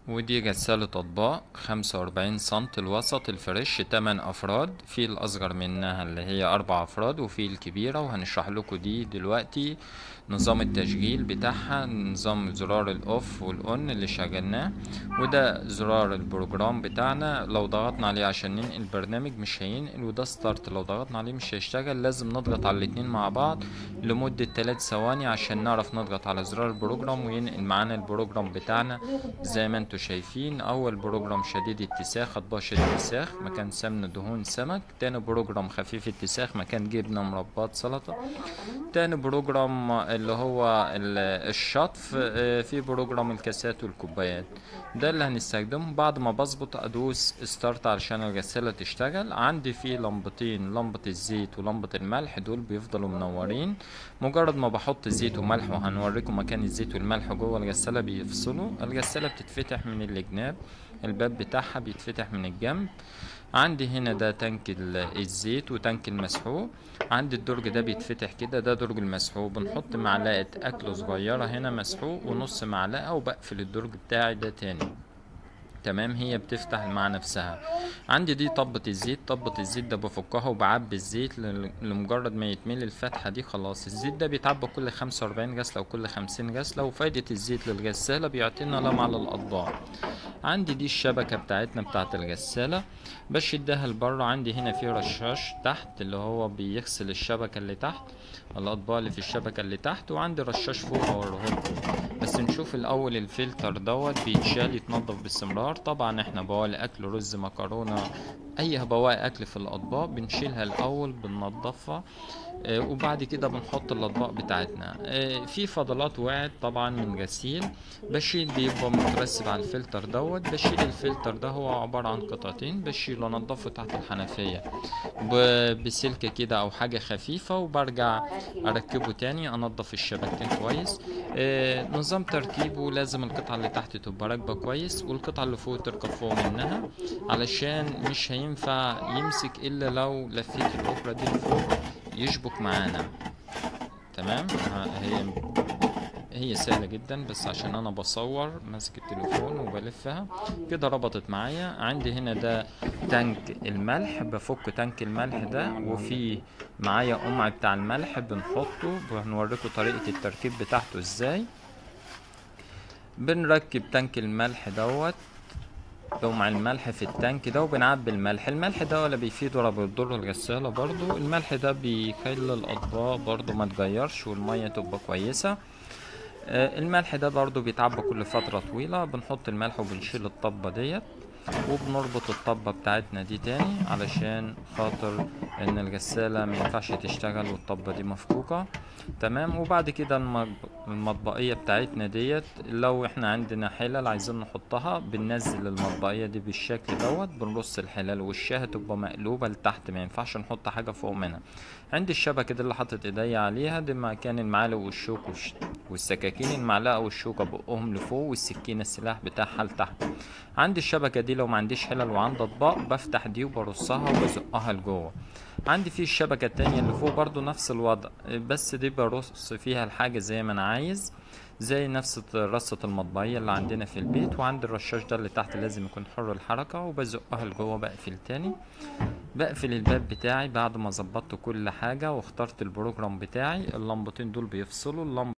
ودي غسالة أطباق خمسة وأربعين سنت الوسط الفريش تمن أفراد في الأصغر منها اللي هي أربع أفراد وفي الكبيرة وهنشرح لكم دي دلوقتي نظام التشغيل بتاعها نظام زرار الأوف والأون اللي شغلناه وده زرار البروجرام بتاعنا لو ضغطنا عليه عشان ننقل البرنامج مش هينقل وده ستارت لو ضغطنا عليه مش هيشتغل لازم نضغط على الاتنين مع بعض لمدة تلات ثواني عشان نعرف نضغط على زرار البروجرام وينقل معانا البروجرام بتاعنا زي ما انتوا شايفين اول بروجرام شديد اتساخ اطباش اتساخ مكان سمن دهون سمك تاني بروجرام خفيف اتساخ مكان جبنه مربات سلطه تاني بروجرام اللي هو ال- الشطف اه، في بروجرام الكاسات والكوبايات ده اللي هنستخدمه بعد ما بظبط ادوس ستارت علشان الغساله تشتغل عندي فيه لمبتين لمبه الزيت ولمبه الملح دول بيفضلوا منورين مجرد ما بحط زيت وملح وهنوريكم مكان الزيت والملح جوه الغساله بيفصلوا الغساله بتتفتح من الجناب الباب بتاعها بيتفتح من الجنب عندي هنا ده تانك ال- الزيت وتانك المسحوق عندي الدرج ده بيتفتح كده ده درج المسحوق بنحط معلقه اكل صغيره هنا مسحوق ونص معلقه وبقفل الدرج بتاعي ده تاني تمام هي بتفتح مع نفسها عندي دي طبة الزيت طبة الزيت ده بفكها وبعبي الزيت ل- لمجرد ما يتملي الفتحة دي خلاص الزيت ده بيتعبى كل خمسة وأربعين غسلة وكل خمسين غسلة وفايدة الزيت للغسالة بيعطينا لمعة للأطباق عندي دي الشبكة بتاعتنا بتاعت الغسالة بشدها لبره عندي هنا في رشاش تحت اللي هو بيغسل الشبكة اللي تحت الأطباق اللي في الشبكة اللي تحت وعندي رشاش فوق هوريهولكم بس نشوف الأول الفلتر دوت بيتشال يتنضف باستمرار طبعا احنا بواقي أكل رز مكرونة أي بواقي أكل في الأطباق بنشيلها الأول بننضفها آه، وبعد كده بنحط الأطباق بتاعتنا آه، في فضلات وقعت طبعا من غسيل بشيل بيبقى مترسب على الفلتر دوت بشيل الفلتر ده هو عبارة عن قطعتين بشيله انضفه تحت الحنفية ب- بسلكة كده او حاجة خفيفة وبرجع اركبه تاني انضف الشبكتين كويس آه نظام تركيبه لازم القطعة اللي تحت تبقى راكبة كويس والقطعة اللي فوق تركب فوق منها علشان مش هينفع يمسك الا لو لفيت الاخرى دي لفوق يشبك معانا تمام ها- هي هي سهلة جدا بس عشان انا بصور ماسك التليفون وبلفها كده ربطت معايا عندي هنا ده تانك الملح بفك تانك الملح ده وفي معايا قمع بتاع الملح بنحطه وهنوريكم طريقة التركيب بتاعته ازاي بنركب تانك الملح دوت قمع الملح في التانك ده وبنعبي الملح الملح ده ولا بيفيد ولا بيضر الغسالة برضو الملح ده بيخلي الأطباق برضو ما تغيرش والمية تبقى كويسة آه، الملح ده برضو بيتعبى كل فترة طويلة بنحط الملح وبنشيل الطبة ديت وبنربط الطبة بتاعتنا دي تاني علشان خاطر ان الغسالة مينفعش تشتغل والطبة دي مفكوكة تمام وبعد كده المج- المطبقية بتاعتنا ديت لو احنا عندنا حلل عايزين نحطها بننزل المطبقية دي بالشكل دوت بنرص الحلال وشها تبقى مقلوبة لتحت ما ينفعش نحط حاجة فوق منها عندي الشبكة دي اللي حاطط ايديا عليها دي مكان المعالق والشوك والش- والسكاكين المعلقة والشوكة بقهم لفوق والسكينة السلاح بتاعها لتحت عندي الشبكة دي لو ما عنديش حلل وعندي اطباق بفتح دي وبرصها وبزقها لجوه عندي في الشبكة التانية اللي فوق برضو نفس الوضع بس دي برص فيها الحاجة زي ما انا عايز زي نفس رصة المطبعية اللي عندنا في البيت وعندي الرشاش ده اللي تحت لازم يكون حر الحركة وبزقها لجوه بقفل تاني بقفل الباب بتاعي بعد ما ظبطت كل حاجة واخترت البروجرام بتاعي اللمبتين دول بيفصلوا اللمبة